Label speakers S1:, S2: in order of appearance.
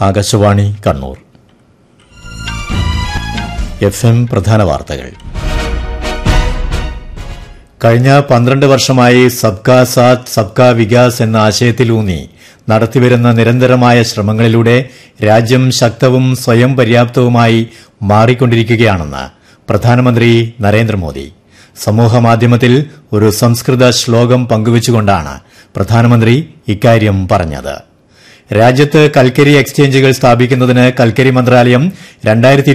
S1: Akashvani Kannur F M പ്രധാന വാർത്തകൾ കഴിഞ്ഞ പന്ത്രണ്ട് വർഷമായി സബ്കാ സാത്ത് സബ്കാ വികാസ് എന്ന ആശയത്തിലൂന്നി നടത്തിവരുന്ന നിരന്തരമായ ശ്രമങ്ങളിലൂടെ രാജ്യം ശക്തവും സ്വയം പര്യാപ്തവുമായി മാറിക്കൊണ്ടിരിക്കുകയാണെന്ന് പ്രധാനമന്ത്രി നരേന്ദ്രമോദി സമൂഹമാധ്യമത്തിൽ ഒരു സംസ്കൃത ശ്ലോകം പങ്കുവച്ചുകൊണ്ടാണ് പ്രധാനമന്ത്രി ഇക്കാര്യം പറഞ്ഞത് രാജ്യത്ത് കൽക്കരി എക്സ്ചേഞ്ചുകൾ സ്ഥാപിക്കുന്നതിന് കൽക്കരി മന്ത്രാലയം രണ്ടായിരത്തി